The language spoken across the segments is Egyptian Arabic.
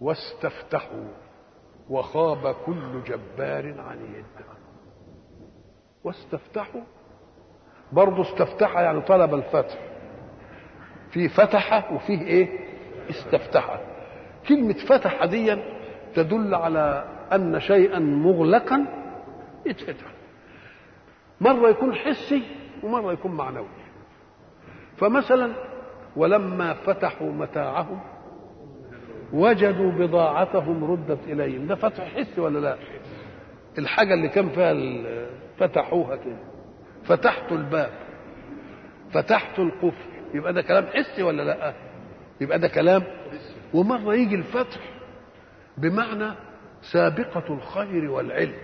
واستفتحوا وخاب كل جبار عنيد واستفتحوا برضه استفتح يعني طلب الفتح في فتح وفيه ايه استفتح كلمة فتح دي تدل على أن شيئا مغلقا يتفتح مرة يكون حسي ومرة يكون معنوي فمثلا ولما فتحوا متاعهم وجدوا بضاعتهم ردت إليهم ده فتح حسي ولا لا الحاجة اللي كان فيها فتحوها كده فتحت الباب فتحت القفل يبقى ده كلام حسي ولا لا يبقى ده كلام ومرة يجي الفتح بمعنى سابقة الخير والعلم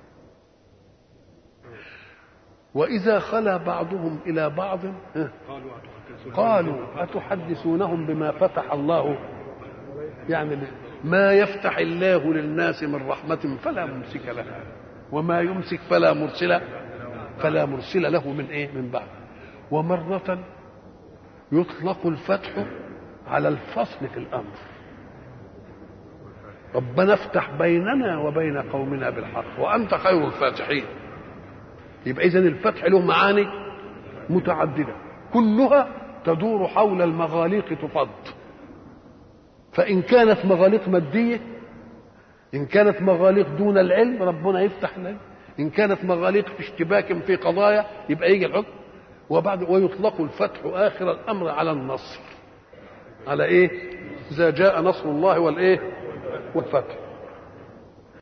وإذا خلا بعضهم إلى بعض قالوا أتحدثونهم بما فتح الله يعني ما يفتح الله للناس من رحمة فلا ممسك لها وما يمسك فلا مرسل فلا مرسل له من ايه من بعد ومرة يطلق الفتح على الفصل في الأمر ربنا افتح بيننا وبين قومنا بالحق وأنت خير الفاتحين يبقى إذن الفتح له معاني متعددة كلها تدور حول المغاليق تفض فإن كانت مغاليق مادية إن كانت مغاليق دون العلم ربنا يفتح لنا إن كانت مغاليق في اشتباك في قضايا يبقى يجي الحكم وبعد ويطلق الفتح آخر الأمر على النصر على إيه إذا جاء نصر الله والإيه والفتح